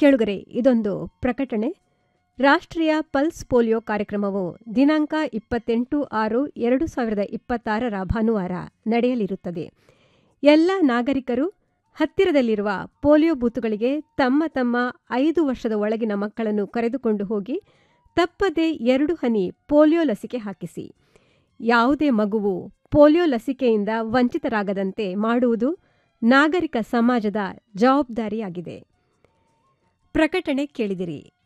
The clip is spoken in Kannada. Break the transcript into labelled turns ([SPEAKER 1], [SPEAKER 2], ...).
[SPEAKER 1] ಕೇಳುಗರೆ ಇದೊಂದು ಪ್ರಕಟಣೆ ರಾಷ್ಟ್ರೀಯ ಪಲ್ಸ್ ಪೋಲಿಯೋ ಕಾರ್ಯಕ್ರಮವು ದಿನಾಂಕ ಇಪ್ಪತ್ತೆಂಟು ಆರು ಎರಡು ಸಾವಿರದ ಇಪ್ಪತ್ತಾರರ ಭಾನುವಾರ ನಡೆಯಲಿರುತ್ತದೆ ಎಲ್ಲ ನಾಗರಿಕರು ಹತ್ತಿರದಲ್ಲಿರುವ ಪೋಲಿಯೋ ಬೂತುಗಳಿಗೆ ತಮ್ಮ ತಮ್ಮ ಐದು ವರ್ಷದ ಒಳಗಿನ ಮಕ್ಕಳನ್ನು ಕರೆದುಕೊಂಡು ಹೋಗಿ ತಪ್ಪದೆ ಎರಡು ಹನಿ ಪೋಲಿಯೋ ಲಸಿಕೆ ಹಾಕಿಸಿ ಯಾವುದೇ ಮಗುವು ಪೋಲಿಯೋ ಲಸಿಕೆಯಿಂದ ವಂಚಿತರಾಗದಂತೆ ಮಾಡುವುದು ನಾಗರಿಕ ಸಮಾಜದ ಜವಾಬ್ದಾರಿಯಾಗಿದೆ ಪ್ರಕಟಣೆ ಕೇಳಿದಿರಿ